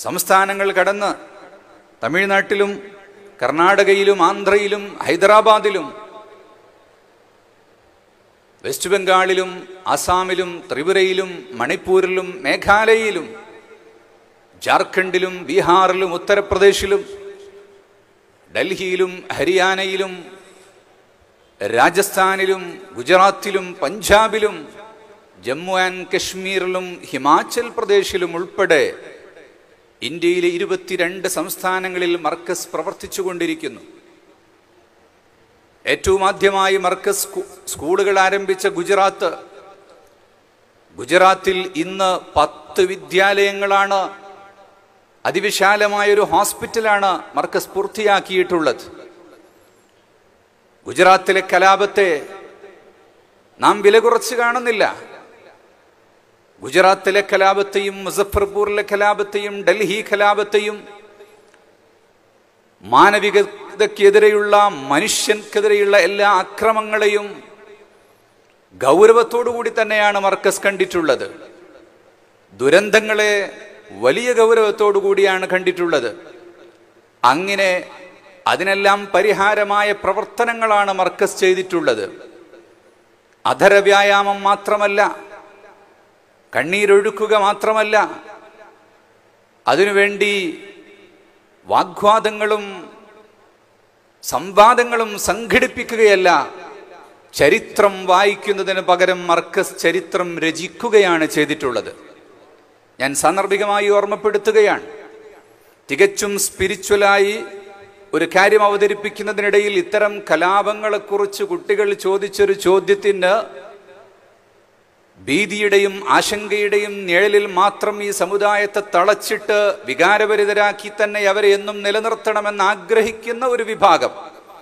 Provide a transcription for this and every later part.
സംസ്ഥാനങ്ങൾ കടന്ന് തമിഴ്നാട്ടിലും കർണാടകയിലും ആന്ധ്രയിലും ഹൈദരാബാദിലും വെസ്റ്റ് ബംഗാളിലും ആസാമിലും ത്രിപുരയിലും മണിപ്പൂരിലും മേഘാലയയിലും ജാർഖണ്ഡിലും ബീഹാറിലും ഉത്തർപ്രദേശിലും ഡൽഹിയിലും ഹരിയാനയിലും രാജസ്ഥാനിലും ഗുജറാത്തിലും പഞ്ചാബിലും ജമ്മു ആൻഡ് കശ്മീരിലും ഹിമാചൽ പ്രദേശിലും ഉൾപ്പെടെ ഇന്ത്യയിലെ ഇരുപത്തിരണ്ട് സംസ്ഥാനങ്ങളിൽ മർക്കസ് പ്രവർത്തിച്ചുകൊണ്ടിരിക്കുന്നു ഏറ്റവും ആദ്യമായി മർക്കസ് സ്കൂ- സ്കൂളുകൾ ആരംഭിച്ച ഗുജറാത്ത് ഗുജറാത്തിൽ ഇന്ന് പത്ത് വിദ്യാലയങ്ങളാണ് അതിവിശാലമായ ഒരു ഹോസ്പിറ്റലാണ് മർക്കസ് പൂർത്തിയാക്കിയിട്ടുള്ളത് ഗുജറാത്തിലെ കലാപത്തെ നാം വില കുറച്ച് കാണുന്നില്ല ഗുജറാത്തിലെ കലാപത്തെയും മുസഫർപൂറിലെ കലാപത്തെയും ഡൽഹി കലാപത്തെയും മാനവികതയ്ക്കെതിരെയുള്ള മനുഷ്യൻക്കെതിരെയുള്ള എല്ലാ അക്രമങ്ങളെയും ഗൗരവത്തോടുകൂടി തന്നെയാണ് മർക്കസ് കണ്ടിട്ടുള്ളത് ദുരന്തങ്ങളെ വലിയ ഗൗരവത്തോടു കൂടിയാണ് കണ്ടിട്ടുള്ളത് അങ്ങനെ അതിനെല്ലാം പരിഹാരമായ പ്രവർത്തനങ്ങളാണ് മർക്കസ് ചെയ്തിട്ടുള്ളത് അധര വ്യായാമം മാത്രമല്ല കണ്ണീരൊഴുക്കുക മാത്രമല്ല അതിനുവേണ്ടി വാഗ്വാദങ്ങളും സംവാദങ്ങളും സംഘടിപ്പിക്കുകയല്ല ചരിത്രം വായിക്കുന്നതിന് പകരം മർക്കസ് ചരിത്രം രചിക്കുകയാണ് ചെയ്തിട്ടുള്ളത് ഞാൻ സാന്ദർഭികമായി ഓർമ്മപ്പെടുത്തുകയാണ് തികച്ചും സ്പിരിച്വലായി ഒരു കാര്യം അവതരിപ്പിക്കുന്നതിനിടയിൽ ഇത്തരം കലാപങ്ങളെക്കുറിച്ച് കുട്ടികൾ ചോദിച്ചൊരു ചോദ്യത്തിന് ഭീതിയുടെയും ആശങ്കയുടെയും നിഴലിൽ മാത്രം ഈ സമുദായത്തെ തളച്ചിട്ട് വികാരഭരിതരാക്കി തന്നെ അവരെ എന്നും നിലനിർത്തണമെന്ന് ആഗ്രഹിക്കുന്ന ഒരു വിഭാഗം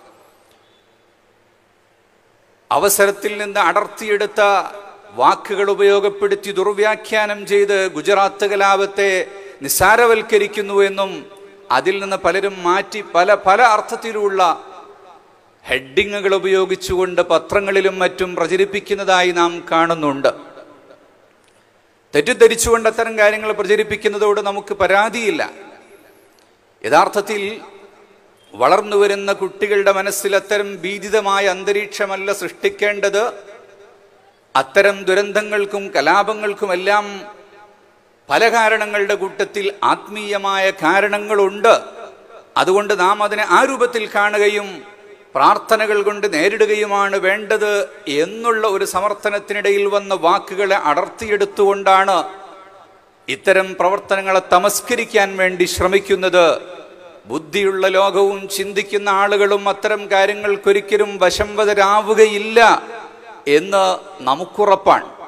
അവസരത്തിൽ നിന്ന് അടർത്തിയെടുത്ത വാക്കുകൾ ഉപയോഗപ്പെടുത്തി ദുർവ്യാഖ്യാനം ചെയ്ത് ഗുജറാത്ത് കലാപത്തെ നിസ്സാരവൽക്കരിക്കുന്നു എന്നും അതിൽ നിന്ന് പലരും മാറ്റി പല പല അർത്ഥത്തിലുള്ള ഹെഡിങ്ങുകൾ ഉപയോഗിച്ചുകൊണ്ട് പത്രങ്ങളിലും മറ്റും പ്രചരിപ്പിക്കുന്നതായി നാം കാണുന്നുണ്ട് തെറ്റിദ്ധരിച്ചുകൊണ്ട് അത്തരം കാര്യങ്ങൾ പ്രചരിപ്പിക്കുന്നതോട് നമുക്ക് പരാതിയില്ല യഥാർത്ഥത്തിൽ വളർന്നു വരുന്ന കുട്ടികളുടെ മനസ്സിൽ അത്തരം ഭീതിതമായ അന്തരീക്ഷമല്ല സൃഷ്ടിക്കേണ്ടത് അത്തരം ദുരന്തങ്ങൾക്കും കലാപങ്ങൾക്കുമെല്ലാം പല കാരണങ്ങളുടെ കൂട്ടത്തിൽ ആത്മീയമായ കാരണങ്ങളുണ്ട് അതുകൊണ്ട് നാം അതിനെ ആ രൂപത്തിൽ കാണുകയും പ്രാർത്ഥനകൾ കൊണ്ട് നേരിടുകയുമാണ് വേണ്ടത് എന്നുള്ള ഒരു സമർത്ഥനത്തിനിടയിൽ വന്ന വാക്കുകളെ അടർത്തിയെടുത്തുകൊണ്ടാണ് ഇത്തരം പ്രവർത്തനങ്ങളെ തമസ്കരിക്കാൻ വേണ്ടി ശ്രമിക്കുന്നത് ബുദ്ധിയുള്ള ലോകവും ചിന്തിക്കുന്ന ആളുകളും അത്തരം കാര്യങ്ങൾക്കൊരിക്കലും വശംവതരാവുകയില്ല എന്ന് നമുക്കുറപ്പാണ്